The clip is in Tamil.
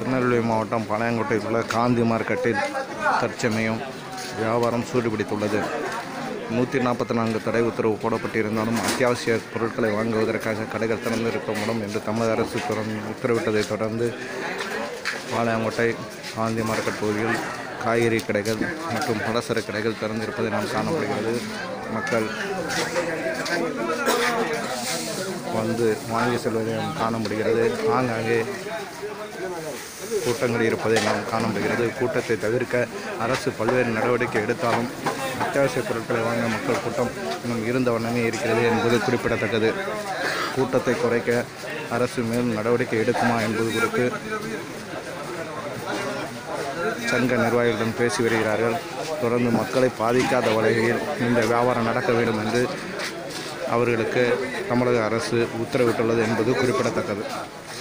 திருநெல்வேலி மாவட்டம் பாளையங்கோட்டையில் உள்ள காந்தி மார்க்கெட்டில் தற்சமயம் வியாபாரம் சூடுபிடித்துள்ளது நூற்றி நாற்பத்தி நான்கு தடை உத்தரவு போடப்பட்டிருந்தாலும் அத்தியாவசிய பொருட்களை வாங்குவதற்காக கடைகள் திறந்து இருக்க முடியும் என்று தமிழக அரசு தொடர்ந்து உத்தரவிட்டதைத் தொடர்ந்து பாளையங்கோட்டை காந்தி மார்க்கெட் பகுதியில் காய்கறி கடைகள் மற்றும் பலசர கடைகள் திறந்திருப்பதை நாம் காணப்படுகிறது மக்கள் வந்து வாங்கி செல்வதை நாம் காண முடிகிறது ஆங்காங்கே கூட்டங்கள் இருப்பதை நாம் காண முடிகிறது கூட்டத்தை தவிர்க்க அரசு பல்வேறு நடவடிக்கை எடுத்தாலும் அத்தியாவசிய பொருட்களை வாங்க மக்கள் கூட்டம் இன்னும் இருந்த வண்ணமே இருக்கிறது என்பது குறிப்பிடத்தக்கது கூட்டத்தை குறைக்க அரசு மேலும் நடவடிக்கை எடுக்குமா என்பது குறித்து சங்க நிர்வாகிகளிடம் பேசி வருகிறார்கள் தொடர்ந்து மக்களை பாதிக்காத வகையில் இந்த வியாபாரம் நடக்க வேண்டும் என்று அவர்களுக்கு தமிழக அரசு உத்தரவிட்டுள்ளது என்பது குறிப்பிடத்தக்கது